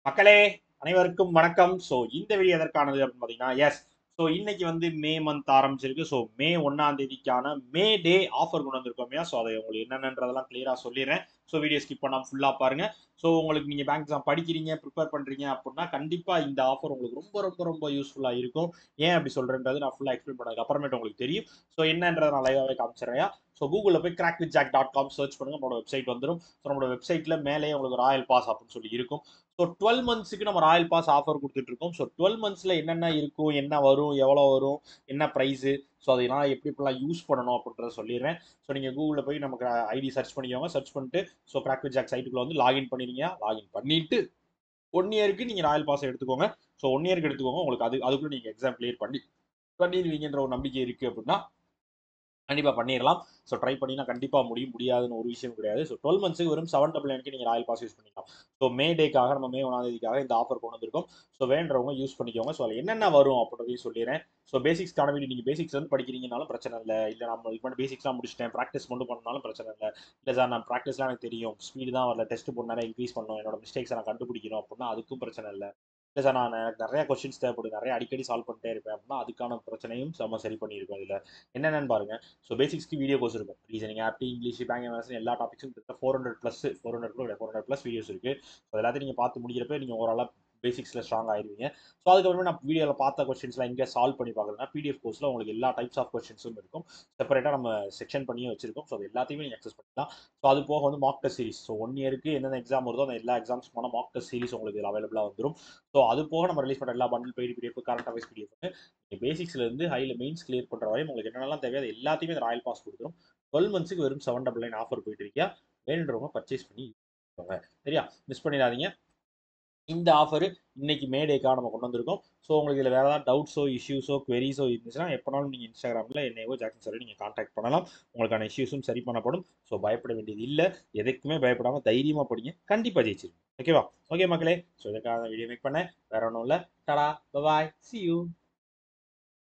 மக்களே அனைவருக்கும் வணக்கம் ஸோ இந்த வீடியோ எதற்கானது அப்படின்னு பார்த்தீங்கன்னா எஸ் ஸோ இன்னைக்கு வந்து மே மந்த் ஆரம்பிச்சிருக்கு ஸோ மே ஒன்னாம் தேதிக்கான மே டே ஆஃபர் கொண்டு வந்திருக்கோம் இல்லையா ஸோ அதை உங்களுக்கு என்னென்னன்றதெல்லாம் கிளியராக சொல்லிடுறேன் ஸோ வீடியோ ஸ்கிப் பண்ணாமல் ஃபுல்லாக பாருங்க ஸோ உங்களுக்கு நீங்கள் பேங்க் எக்ஸாம் படிக்கிறீங்க ப்ரிப்பேர் பண்ணுறீங்க அப்படின்னா கண்டிப்பாக இந்த ஆஃபர் உங்களுக்கு ரொம்ப ரொம்ப ரொம்ப யூஸ்ஃபுல்லாக இருக்கும் ஏன் அப்படி சொல்கிறேன்றது நான் ஃபுல்லாக எக்ஸ்பிளைன் பண்ணதுக்கு அப்புறமேட்டு உங்களுக்கு தெரியும் ஸோ என்னன்றதை நான் லைவாகவே காமிச்சிடுறேன் ஸோ கூகுளில் போய் crack with jack dot com search பண்ணுங்க நம்மளோட வெப்சைட் வந்துடும் ஸோ நம்மளோட வெப்சைட்டில் மேலே உங்களுக்கு ராயல் பாஸ் அப்படின்னு சொல்லி இருக்கும் ஸோ டுவெல் மந்த்ஸுக்கு நம்ம ராயல் பாஸ் ஆஃபர் கொடுத்துட்டு இருக்கோம் ஸோ டுவெல் மந்த்ஸில் என்னென்ன இருக்கும் என்ன வரும் எவ்வளோ வரும் என்ன ப்ரைஸு ஸோ அதெல்லாம் எப்படி எப்படிலாம் யூஸ் பண்ணணும் அப்படின்றத சொல்லிடுறேன் ஸோ நீங்கள் கூகுளில் போய் நமக்கு ஐடி சர்ச் பண்ணிக்கோங்க சர்ச் பண்ணிட்டு ஸோ கிராக் வித் ஜாக் சைட்டுக்குள்ள வந்து லாகின் பண்ணிடுங்க லாகின் பண்ணிட்டு ஒன் இயருக்கு நீங்கள் ராயல் பாஸ் எடுத்துக்கோங்க ஸோ ஒன் இயருக்கு எடுத்துக்கோங்க உங்களுக்கு அது அதுக்குள்ள நீங்கள் எக்ஸாம் கிளியர் பண்ணி பண்ணிடுவீங்கன்ற ஒரு நம்பிக்கை இருக்குது அப்படின்னா கண்டிப்பாக பண்ணிடலாம் ஸோ ட்ரை பண்ணினா கண்டிப்பாக முடியும் முடியாதுன்னு ஒரு விஷயம் கிடையாது ஸோ டுவெல் மந்த்ஸுக்கு வெறும் செவன் டபுள் நைனுக்கு நீங்கள் ராயல் பாஸ் யூஸ் பண்ணிக்கலாம் ஸோ மே டேக்காக நம்ம மே ஒன்றாம் தேதிக்காக இந்த ஆஃபர் கொண்டு வந்திருக்கோம் ஸோ வேண்டவங்க யூஸ் பண்ணிக்கோங்க ஸோ அதில் என்னென்ன வரும் அப்படின்றதையும் சொல்லிடுறேன் ஸோ பேசிக்ஸ் வீடியோ நீங்கள் பேசிக்ஸ் வந்து படிக்கிறீங்கனாலும் பிரச்சனை இல்லை இல்லை நம்ம இது பண்ணி பேசிக்ஸ்லாம் முடிச்சிட்டேன் ப்ராக்டிஸ் மட்டும் பண்ணாலும் பிரச்சனை இல்லை இல்லை சார் நான் ப்ராக்டிஸ்லாம் எனக்கு தெரியும் ஸ்பீடு தான் வரல டெஸ்ட் போட்டு நிறைய இன்க்ரீஸ் பண்ணணும் என்னோட மிஸ்டேக்ஸ் நான் கண்டுபிடிக்கணும் அப்படின்னா அதுக்கும் பிரச்சனை இல்லை இல்லை சார் நான் எனக்கு நிறைய கொஸ்டின்ஸ் தேவைப்படுது நிறைய அடிக்கடி சால்வ் பண்ணிட்டே இருப்பேன் அப்படின்னா அதுக்கான பிரச்சனையும் நம்ம சரி பண்ணியிருக்கோம் இதில் என்னென்னு பாருங்க ஸோ பேசிக்ஸ்க்கு வீடியோ கோர்ஸ் இருக்கும் reasoning apti English bank maths எல்லா டாபிக்ஸும் கிட்ட four hundred plus four hundred கூட ஃபோர் ஹண்ட்ரட் ப்ளஸ் வீடியோஸ் இருக்குது ஸோ எல்லாத்தையும் நீங்கள் பார்த்து முடிக்கிறப்ப நீங்கள் ஓரளவு பேசிக்ஸில் ஸ்ட்ராங் ஆயிருவீங்க ஸோ அதுக்கப்புறமே நான் வீடியோவில் பார்த்த கொஸ்டின்ஸ்லாம் எங்கே சால்வ் பண்ணி பார்க்குறதுனா பிடிஎஃப் கோர்ஸில் உங்களுக்கு எல்லா டைப்ஸ் ஆஃப் கொஸ்டின்ஸும் இருக்கும் செப்பரேட்டாக நம்ம செக்ஷன் பண்ணியும் வச்சிருக்கோம் ஸோ அது எல்லாத்தையுமே நீங்கள் அக்சஸ் பண்ணிக்கலாம் ஸோ அது போக வந்து mock test series so one இயருக்கு எந்தெந்த எக்ஸாம் வருதோ அந்த எல்லா எக்ஸாம்ஸ் போனால் மாக் டெஸ்ட் சீரிஸ் உங்களுக்கு இதில் அவைலபிளாக வந்துடும் ஸோ அது போக நம்ம ரிலீஸ் பண்ணுற எல்லா பண்டில் பெய்டு பிடிஎஃப் கரண்ட் அவைஸ் பிடிஎஃப் நீங்கள் பேசிக்ஸ்லேருந்து ஹையில் மெயின்ஸ் கிளியர் பண்ணுற வரையும் உங்களுக்கு என்னென்னலாம் தேவையோ அது எல்லாத்தையுமே இந்த ராயல் பாஸ் கொடுத்துரும் டுவெல் மந்த்ஸுக்கு வெறும் செவன் டபுள் நைன் ஆஃபர் போயிட்டு இருக்கியா வேணுன்றவங்க பர்ச்சேஸ் பண்ணி சரியா மிஸ் பண்ணிடாதீங்க இந்த ஆஃபர் இன்னைக்கு மேடேக்காக நம்ம கொண்டு வந்திருக்கோம் ஸோ உங்களுக்கு இதில் வேறு ஏதாவது டவுட்ஸோ இஷ்யூஸோ queries-ஓ இருந்துச்சுன்னா எப்போனாலும் நீங்கள் இன்ஸ்டாகிராமில் என்னையோ ஜாக்சன் சார் நீங்கள் காண்டாக்ட் பண்ணலாம் உங்களுக்கான இஷ்யூஸும் சரி பண்ணப்படும் ஸோ பயப்பட வேண்டியது இல்லை எதுக்குமே பயப்படாமல் தைரியமாக படிங்க கண்டிப்பாக ஜெயிச்சிருங்க ஓகேவா ஓகே மக்களே ஸோ இதுக்காக வீடியோ மேக் பண்ணேன் வேற ஒன்றும் இல்லை டடா பாய் சி யூ